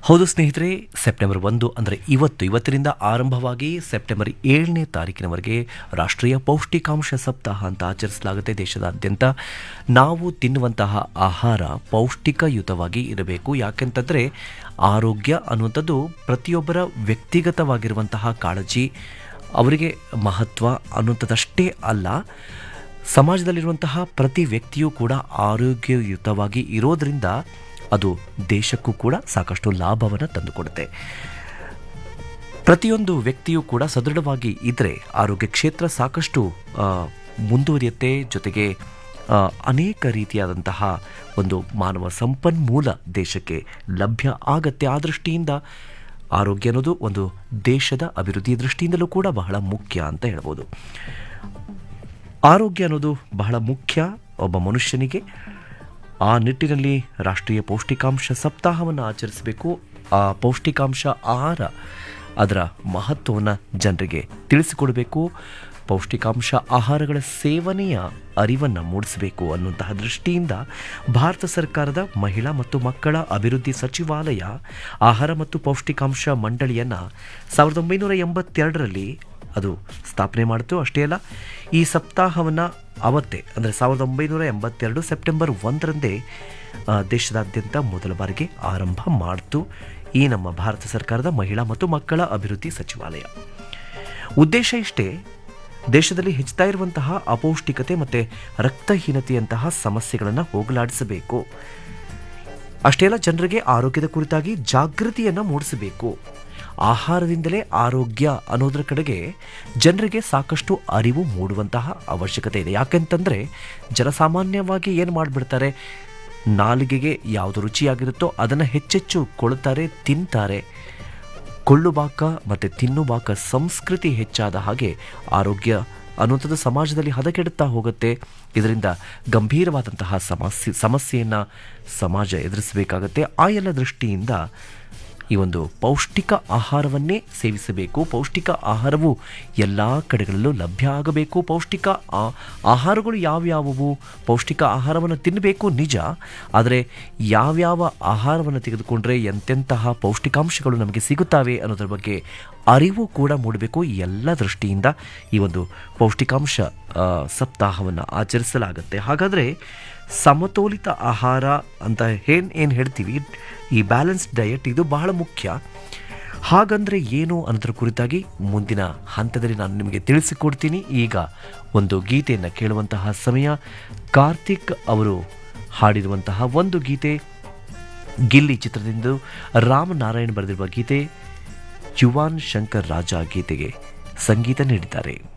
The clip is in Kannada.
ಹೌದು ಸ್ನೇಹಿತರೆ ಸೆಪ್ಟೆಂಬರ್ ಒಂದು ಅಂದರೆ ಇವತ್ತು ಇವತ್ತಿನಿಂದ ಆರಂಭವಾಗಿ ಸೆಪ್ಟೆಂಬರ್ ಏಳನೇ ತಾರೀಕಿನವರೆಗೆ ರಾಷ್ಟ್ರೀಯ ಪೌಷ್ಟಿಕಾಂಶ ಸಪ್ತಾಹ ಅಂತ ಆಚರಿಸಲಾಗುತ್ತೆ ದೇಶದಾದ್ಯಂತ ನಾವು ತಿನ್ನುವಂತಹ ಆಹಾರ ಪೌಷ್ಟಿಕಯುತವಾಗಿ ಇರಬೇಕು ಯಾಕೆಂತಂದರೆ ಆರೋಗ್ಯ ಅನ್ನುವಂಥದ್ದು ಪ್ರತಿಯೊಬ್ಬರ ವ್ಯಕ್ತಿಗತವಾಗಿರುವಂತಹ ಕಾಳಜಿ ಅವರಿಗೆ ಮಹತ್ವ ಅನ್ನುವಂಥದ್ದಷ್ಟೇ ಅಲ್ಲ ಸಮಾಜದಲ್ಲಿರುವಂತಹ ಪ್ರತಿ ವ್ಯಕ್ತಿಯೂ ಕೂಡ ಆರೋಗ್ಯಯುತವಾಗಿ ಇರೋದರಿಂದ ಅದು ದೇಶಕ್ಕೂ ಕೂಡ ಸಾಕಷ್ಟು ಲಾಭವನ್ನು ತಂದುಕೊಡುತ್ತೆ ಪ್ರತಿಯೊಂದು ವ್ಯಕ್ತಿಯೂ ಕೂಡ ಸದೃಢವಾಗಿ ಇದ್ದರೆ ಆರೋಗ್ಯ ಕ್ಷೇತ್ರ ಸಾಕಷ್ಟು ಆ, ಮುಂದುವರಿಯುತ್ತೆ ಜೊತೆಗೆ ಆ, ಅನೇಕ ರೀತಿಯಾದಂತಹ ಒಂದು ಮಾನವ ಸಂಪನ್ಮೂಲ ದೇಶಕ್ಕೆ ಲಭ್ಯ ಆಗತ್ತೆ ಆ ದೃಷ್ಟಿಯಿಂದ ಆರೋಗ್ಯ ಅನ್ನೋದು ಒಂದು ದೇಶದ ಅಭಿವೃದ್ಧಿ ದೃಷ್ಟಿಯಿಂದಲೂ ಕೂಡ ಬಹಳ ಮುಖ್ಯ ಅಂತ ಹೇಳ್ಬೋದು ಆರೋಗ್ಯ ಅನ್ನೋದು ಬಹಳ ಮುಖ್ಯ ಒಬ್ಬ ಮನುಷ್ಯನಿಗೆ ಆ ನಿಟ್ಟಿನಲ್ಲಿ ರಾಷ್ಟ್ರೀಯ ಪೌಷ್ಟಿಕಾಂಶ ಸಪ್ತಾಹವನ್ನು ಆಚರಿಸಬೇಕು ಆ ಪೌಷ್ಟಿಕಾಂಶ ಆಹಾರ ಅದರ ಮಹತ್ವವನ್ನು ಜನರಿಗೆ ತಿಳಿಸಿಕೊಡಬೇಕು ಪೌಷ್ಟಿಕಾಂಶ ಆಹಾರಗಳ ಸೇವನೆಯ ಅರಿವನ್ನು ಮೂಡಿಸಬೇಕು ಅನ್ನುವಂತಹ ದೃಷ್ಟಿಯಿಂದ ಭಾರತ ಸರ್ಕಾರದ ಮಹಿಳಾ ಮತ್ತು ಮಕ್ಕಳ ಅಭಿವೃದ್ಧಿ ಸಚಿವಾಲಯ ಆಹಾರ ಮತ್ತು ಪೌಷ್ಟಿಕಾಂಶ ಮಂಡಳಿಯನ್ನು ಸಾವಿರದ ಒಂಬೈನೂರ ಎಂಬತ್ತೆರಡರಲ್ಲಿ ಅದು ಸ್ಥಾಪನೆ ಮಾಡಿತು ಅಷ್ಟೇ ಅಲ್ಲ ಈ ಸಪ್ತಾಹವನ್ನು ಅವತ್ತೇ ಅಂದರೆ ಸಾವಿರದ ಒಂಬೈನೂರ ಎಂಬತ್ತೆರಡು ಸೆಪ್ಟೆಂಬರ್ ಒಂದರಂದೇ ಆ, ದೇಶದಾದ್ಯಂತ ಮೊದಲ ಬಾರಿಗೆ ಆರಂಭ ಮಾಡಿತು ಈ ನಮ್ಮ ಭಾರತ ಸರ್ಕಾರದ ಮಹಿಳಾ ಮತ್ತು ಮಕ್ಕಳ ಅಭಿವೃದ್ಧಿ ಸಚಿವಾಲಯ ಉದ್ದೇಶ ಇಷ್ಟೇ ದೇಶದಲ್ಲಿ ಹೆಚ್ಚುತ್ತಾ ಇರುವಂತಹ ಅಪೌಷ್ಟಿಕತೆ ಮತ್ತು ರಕ್ತಹೀನತೆಯಂತಹ ಸಮಸ್ಯೆಗಳನ್ನು ಹೋಗಲಾಡಿಸಬೇಕು ಅಷ್ಟೇ ಅಲ್ಲ ಜನರಿಗೆ ಆರೋಗ್ಯದ ಕುರಿತಾಗಿ ಜಾಗೃತಿಯನ್ನು ಮೂಡಿಸಬೇಕು ಆಹಾರದಿಂದಲೇ ಆರೋಗ್ಯ ಅನ್ನೋದ್ರ ಕಡೆಗೆ ಜನರಿಗೆ ಸಾಕಷ್ಟು ಅರಿವು ಮೂಡುವಂತಹ ಅವಶ್ಯಕತೆ ಇದೆ ಯಾಕೆಂತಂದರೆ ಜನಸಾಮಾನ್ಯವಾಗಿ ಏನು ಮಾಡಿಬಿಡ್ತಾರೆ ನಾಲಿಗೆಗೆ ಯಾವುದು ರುಚಿಯಾಗಿರುತ್ತೋ ಅದನ್ನು ಹೆಚ್ಚೆಚ್ಚು ಕೊಳ್ತಾರೆ ತಿಂತಾರೆ ಕೊಳ್ಳುಬಾಕ ಮತ್ತು ತಿನ್ನುಬಾಕ ಸಂಸ್ಕೃತಿ ಹೆಚ್ಚಾದ ಹಾಗೆ ಆರೋಗ್ಯ ಅನ್ನುವಂಥದ್ದು ಸಮಾಜದಲ್ಲಿ ಹದಗೆಡುತ್ತಾ ಹೋಗುತ್ತೆ ಇದರಿಂದ ಗಂಭೀರವಾದಂತಹ ಸಮಸ್ಯೆ ಸಮಸ್ಯೆಯನ್ನು ಸಮಾಜ ಎದುರಿಸಬೇಕಾಗತ್ತೆ ಆ ಎಲ್ಲ ದೃಷ್ಟಿಯಿಂದ ಈ ಒಂದು ಪೌಷ್ಟಿಕ ಆಹಾರವನ್ನೇ ಸೇವಿಸಬೇಕು ಪೌಷ್ಟಿಕ ಆಹಾರವು ಎಲ್ಲ ಕಡೆಗಳಲ್ಲೂ ಲಭ್ಯ ಆಗಬೇಕು ಪೌಷ್ಟಿಕ ಆ- ಆಹಾರಗಳು ಯಾವ್ಯಾವುವು ಪೌಷ್ಟಿಕ ಆಹಾರವನ್ನು ತಿನ್ನಬೇಕು ನಿಜ ಆದರೆ ಯಾವ್ಯಾವ ಆಹಾರವನ್ನು ತೆಗೆದುಕೊಂಡ್ರೆ ಎಂತೆಂತಹ ಪೌಷ್ಟಿಕಾಂಶಗಳು ನಮಗೆ ಸಿಗುತ್ತವೆ ಅನ್ನೋದ್ರ ಬಗ್ಗೆ ಅರಿವು ಕೂಡ ಮೂಡಬೇಕು ಈ ಎಲ್ಲ ದೃಷ್ಟಿಯಿಂದ ಈ ಒಂದು ಪೌಷ್ಟಿಕಾಂಶ ಆ, ಸಪ್ತಾಹವನ್ನು ಆಚರಿಸಲಾಗುತ್ತೆ ಹಾಗಾದರೆ ಸಮತೋಲಿತ ಆಹಾರ ಅಂತ ಏನ್ ಏನು ಹೇಳ್ತೀವಿ ಈ ಬ್ಯಾಲೆನ್ಸ್ ಡಯಟ್ ಇದು ಬಹಳ ಮುಖ್ಯ ಹಾಗಂದ್ರೆ ಏನು ಅನ್ನೋದ್ರ ಕುರಿತಾಗಿ ಮುಂದಿನ ಹಂತದಲ್ಲಿ ನಾನು ನಿಮಗೆ ತಿಳಿಸಿಕೊಡ್ತೀನಿ ಈಗ ಒಂದು ಗೀತೆಯನ್ನು ಕೇಳುವಂತಹ ಸಮಯ ಕಾರ್ತಿಕ್ ಅವರು ಹಾಡಿರುವಂತಹ ಒಂದು ಗೀತೆ ಗಿಲ್ಲಿ ಚಿತ್ರದಿಂದ ರಾಮನಾರಾಯಣ್ ಬರೆದಿರುವ ಗೀತೆ ಯುವಾನ್ ಶಂಕರ್ ರಾಜ ಗೀತೆಗೆ ಸಂಗೀತ ನೀಡಿದ್ದಾರೆ